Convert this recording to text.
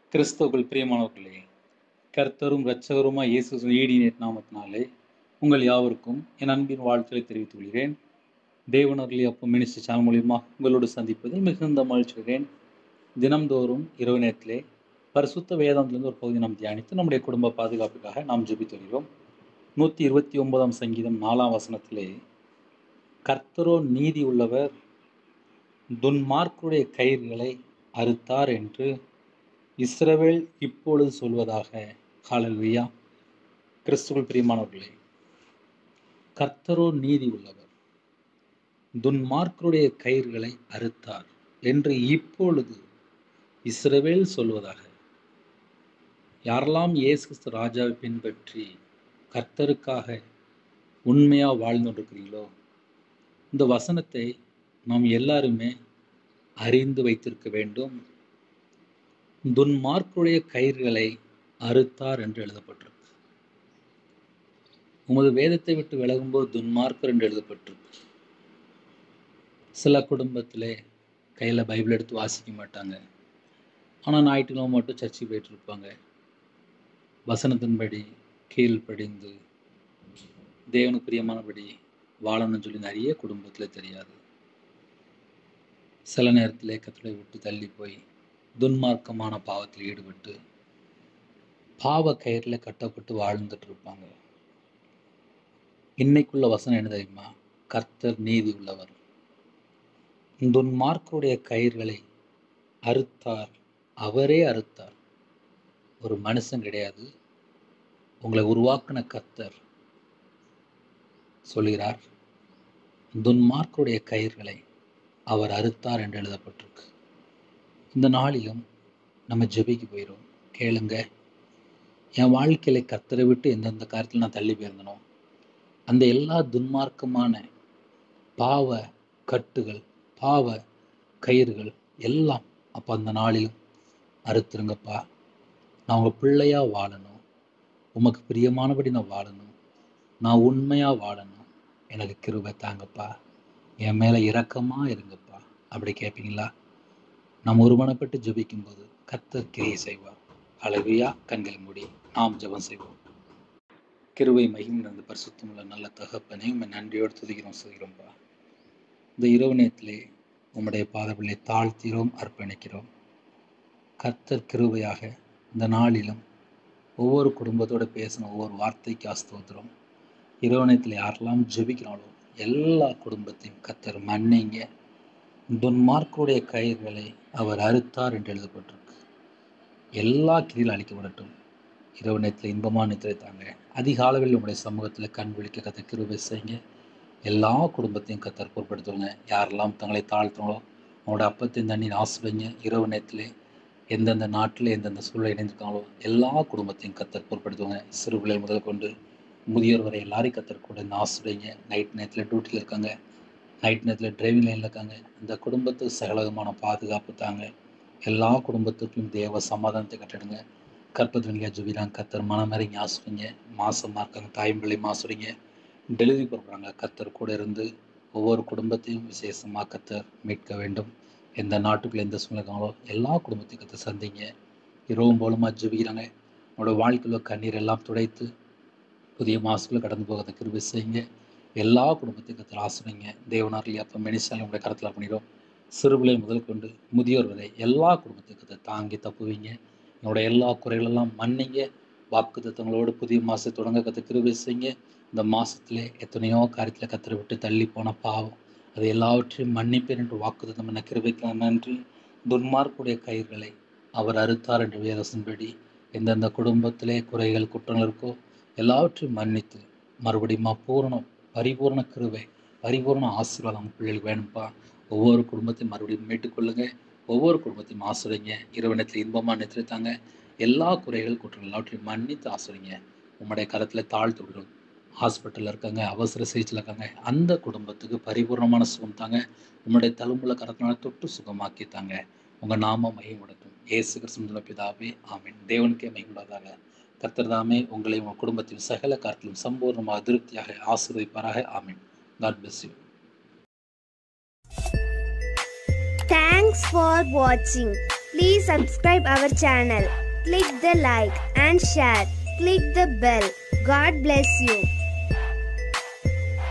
கிறிஸ்துவுக்குள் பிரியமானவர்களே கர்த்தரும் இரட்சகருமாய் இயேசு ஈடினேட் நாமத்தினாலே உங்கள் யாவருக்கும் என் அன்பின் வாழ்த்துக்களை தெரிவித்துக் கொள்கிறேன் தேவனர்களே அப்போ மினிஸ்டர் சேனல் மூலியமாக உங்களோடு சந்திப்பதில் மிகுந்த மகிழ்ச்சிகிறேன் தினம்தோறும் இரவு நேரத்திலே பரிசுத்த வேதாந்திலிருந்து ஒரு பகுதி நாம் தியானித்து நம்முடைய குடும்ப பாதுகாப்புக்காக நாம் ஜெபித்து வருகிறோம் நூற்றி இருபத்தி ஒன்பதாம் சங்கீதம் நாலாம் வசனத்திலே கர்த்தரோ நீதி உள்ளவர் துன்மார்க்குடைய கயிறுகளை அறுத்தார் என்று இஸ்ரவேல் இப்பொழுது சொல்வதாக ஹalleluya கிறிஸ்துவுள் பிரியமானவர்களே கர்த்தரோ நீதி உள்ளவர் துன்மார்க்கருடைய கயிறுகளை அறுத்தார் என்று இப்பொழுது இஸ்ரவேல் சொல்வதாக யாரெல்லாம் இயேசு கிறிஸ்து ராஜாவை பின்பற்றி கர்த்தருக்காக உண்மையா வாழ்ந்து கொண்டிருக்கிறீங்களோ இந்த வசனத்தை நாம் எல்லாருமே அறிந்து வைத்திருக்க வேண்டும் துன்மார்க்குடைய கயிறுகளை அறுத்தார் என்று எழுதப்பட்டிருக்கு உமது வேதத்தை விட்டு விலகும்போது துன்மார்க்கர் என்று எழுதப்பட்டிருக்கு சில குடும்பத்திலே கையில் பைபிள் எடுத்து வாசிக்க மாட்டாங்க ஆனால் ஞாயிற்றுக்கிழமை மட்டும் சர்ச்சைக்கு போயிட்டு இருப்பாங்க வசனத்தின்படி கீழ்ப்படிந்து தேவனுக்கு பிரியமானபடி வாழணும்னு சொல்லி நிறைய குடும்பத்தில் தெரியாது சில நேரத்தில் கத்தலை விட்டு தள்ளி போய் துன்மார்க்கமான பாவத்தில் ஈடுபட்டு பாவ கயிறில் கட்டப்பட்டு வாழ்ந்துட்டு இருப்பாங்க இன்னைக்குள்ள வசனம் என்ன தெரியுமா கர்த்தர் நீதி உள்ளவர் துன்மார்க்கருடைய கயிறுகளை அறுத்தார் அவரே அறுத்தார் ஒரு மனுஷன் கிடையாது உங்களை உருவாக்கின கர்த்தர் சொல்கிறார் துன்மார்க்கருடைய கயிறுகளை அவர் அறுத்தார் என்று எழுதப்பட்டிருக்கு இந்த நாளிலும் நம்ம ஜெபிக்கு போயிடும் கேளுங்க என் வாழ்க்கையில கத்தரை விட்டு எந்தெந்த காரியத்தில் நான் தள்ளி போயிருந்தனோ அந்த எல்லா துன்மார்க்கமான பாவ கட்டுகள் பாவ கயிறுகள் எல்லாம் அப்போ அந்த நாளிலும் அறுத்துருங்கப்பா நான் உங்கள் பிள்ளையா வாழணும் உமக்கு பிரியமானபடி நான் வாழணும் நான் உண்மையா வாழணும் எனக்கு கிருபை தாங்கப்பா என் மேலே இரக்கமாக இருங்கப்பா அப்படி கேட்பீங்களா நாம் ஒருமனப்பட்டு ஜெபிக்கும்போது கத்தர் கிரியை செய்வார் அழகுயா கண்களை மூடி நாம் ஜெபம் செய்வோம் கிருவை மகிம் நடந்த பரிசுத்தமுள்ள நல்ல தகப்பனே உண்மை நன்றியோடு துதிக்கிறோம் சொல்கிறோம்ப்பா இந்த இரவு நேரத்திலே உம்முடைய பாதபிள்ளை தாழ்த்திரோம் அர்ப்பணிக்கிறோம் கர்த்தர் கிருவையாக இந்த நாளிலும் ஒவ்வொரு குடும்பத்தோடு பேசின ஒவ்வொரு வார்த்தைக்கு ஆஸ்தோத்திரம் இரவு நேரத்தில் யாரெல்லாம் ஜெபிக்கிறாங்களோ எல்லா குடும்பத்தையும் கத்தர் மன்னிங்க துன்மார்க்குடைய கயிறுகளை அவர் அறுத்தார் என்று எழுதப்பட்டிருக்கு எல்லா கிரியில் அழிக்கப்படட்டும் இரவு நேரத்தில் இன்பமான நித்திரைத்தாங்க அதிக அளவில் உங்களுடைய சமூகத்தில் கண் விழிக்க கத்த கிருபை செய்யுங்க எல்லா குடும்பத்தையும் கத்தர் பொருட்படுத்துவாங்க யாரெல்லாம் தங்களை தாழ்த்துங்களோ அவங்களோட அப்பத்தையும் தண்ணி ஆசிரியங்க இரவு நேரத்தில் எந்தெந்த நாட்டில் எந்தெந்த சூழலை இணைந்திருக்காங்களோ எல்லா குடும்பத்தையும் கத்தர் பொருட்படுத்துவாங்க சிறு பிள்ளைகள் முதல் கொண்டு முதியோர் வரை எல்லாரையும் கத்தர் கூட ஆசிரியங்க நைட் நேரத்தில் டியூட்டியில் இருக்காங்க நைட் நேரத்தில் டிரைவிங் லைனில் இருக்காங்க இந்த குடும்பத்துக்கு சகலகமான பாதுகாப்பு தாங்க எல்லா குடும்பத்துக்கும் தேவ சமாதானத்தை கட்டிடுங்க கற்பத்வனிகா ஜுபிராங்க கத்தர் மனமறிங்க ஆசுறீங்க மாசமாக இருக்காங்க தாயம்பிள்ளை மாசுறீங்க டெலிவரி போடுறாங்க கத்தர் கூட இருந்து ஒவ்வொரு குடும்பத்தையும் விசேஷமாக கத்தர் மீட்க வேண்டும் எந்த நாட்டுக்குள்ள எந்த சூழ்நிலைங்களோ எல்லா குடும்பத்தையும் கத்தர் சந்திங்க இரவும் போலமாக ஜெபிக்கிறாங்க உங்களோட வாழ்க்கையில் கண்ணீர் எல்லாம் துடைத்து புதிய மாசுக்குள்ளே கடந்து போகிறத கிருபி செய்யுங்க எல்லா குடும்பத்தையும் கத்தர் ஆசிரியங்க தேவனாரில் அப்போ மெனிசாலும் உங்களுடைய கருத்தில் பண்ணிடும் சிறுபிள்ளை முதல் கொண்டு முதியோர் வரை எல்லா குடும்பத்தையும் கத்தர் தாங்கி தப்புவீங்க என்னோட எல்லா குறைகளெல்லாம் மன்னிங்க வாக்கு தத்துவங்களோடு புதிய மாதத்தை தொடங்க கற்று கிருபி செய்யுங்க இந்த மாதத்துல எத்தனையோ காரியத்தில் கத்தரை விட்டு தள்ளி போன பாவம் அது எல்லாவற்றையும் மன்னிப்பேன் என்று வாக்கு தத்தம் என்ன கிருபிக்கலாம் நன்றி துன்மார்க்குடைய கயிறுகளை அவர் அறுத்தார் என்று வேதத்தின்படி எந்தெந்த குடும்பத்திலே குறைகள் குற்றங்கள் இருக்கோ எல்லாவற்றையும் மன்னித்து மறுபடியும் பூரணம் பரிபூர்ண கிருவை பரிபூர்ண ஆசீர்வாதம் அவங்க பிள்ளைகளுக்கு வேணும்ப்பா ஒவ்வொரு குடும்பத்தையும் மறுபடியும் மீட்டுக்கொள்ளுங்க ஒவ்வொரு குடும்பத்தையும் ஆசிரியங்க இரவனத்தில் இன்பமாக நிறுத்தாங்க எல்லா குறைகள் குற்றங்கள் எல்லாவற்றையும் மன்னித்து ஆசிரியங்க உம்முடைய கரத்தில் தாழ்த்து விடுறோம் ஹாஸ்பிட்டலில் இருக்காங்க அவசர சிகிச்சையில் இருக்காங்க அந்த குடும்பத்துக்கு பரிபூர்ணமான சுகம் தாங்க உம்முடைய தழும்புல கரத்தினால தொட்டு சுகமாக்கி தாங்க உங்கள் நாம மகிமுடட்டும் ஏசு கிறிஸ்துவ பிதாவே ஆமீன் தேவனுக்கே மகிமுடாதாக கர்த்தர் தாமே உங்களை உங்கள் குடும்பத்தின் சகல காரத்திலும் சம்பூர்ணமாக திருப்தியாக ஆசீர்வதிப்பாராக ஆமீன் god bless you Thanks for watching. Please subscribe our channel. Click the like and share. Click the bell. God bless you.